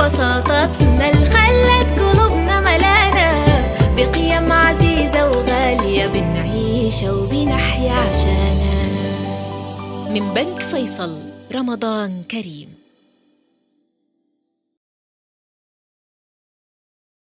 ببساطتنا اللي خلت قلوبنا ملانة بقيم عزيزة وغالية بنعيشها وبنحيا عشانها من بنك فيصل رمضان كريم